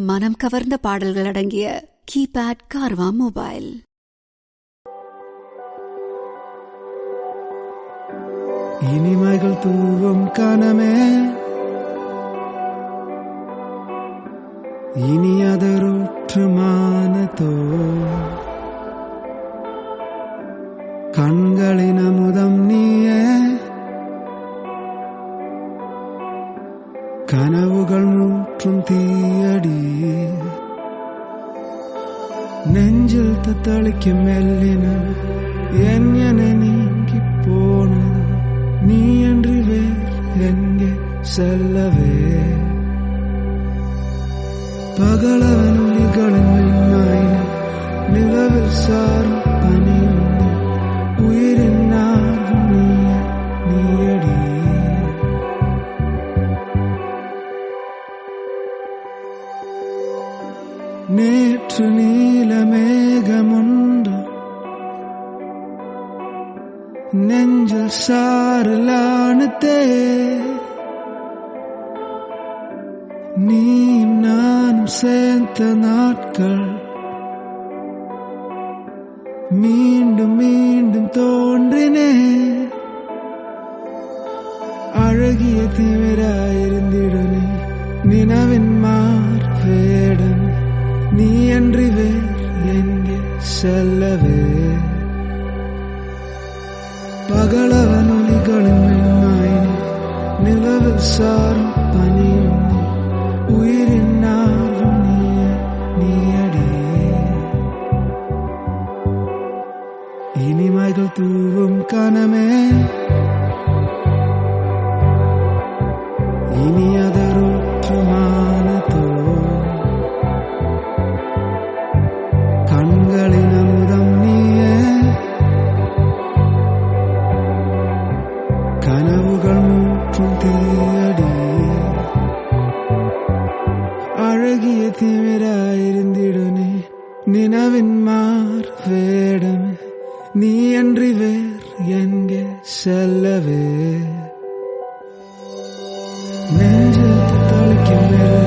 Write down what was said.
மனம் கவர்ந்த பாடல்கள் அடங்கிய கீபேட் கார்வா மொபைல் இனிமைகள் தூவும் கனமே இனி அதருற்றுமானதோ கண்களின் அமுதம் நீயே கனவுகள் மூற்றும் தீயடி நெஞ்சில் தத்தளிக்கும் மெல்லினம் என் என நீங்கி போனது நீ என்று வேறு எங்கே செல்லவே பகலவன் ஒளிகளின் வெண்ணாயின நிலவில் சாரும் பனியுண்டு உயிரின் நாடும் நீய நீயடி நேற்று நீல மேகமுண்டு நெஞ்சில் சாரலானதே நீ நானும் சேர்ந்த நாட்கள் மீண்டும் மீண்டும் தோன்றினே அழகிய தீவிராயிருந்திடுனே நினவின் மார் வேடம் நீ அன்றி வேறு எங்கே செல்லவே பகலவன் ஒளிகளும் வெண்மாயினே நிலவில் சாரும் பனியும் நீ உயிரின் நாளும் நீயே நீயடி இனிமைகள் தூவும் கனமே இனி அதருற்றுமானதோ கண்களின் அமுதம் நீயே கனவுகள் மூற்றும் தீயடி அழகிய தீவிராயிருந்திடுனே நினவின் மார் வேடமே நீ அன்றி வேறு எங்கே செல்லவே நெஞ்சில் தளிக்கும்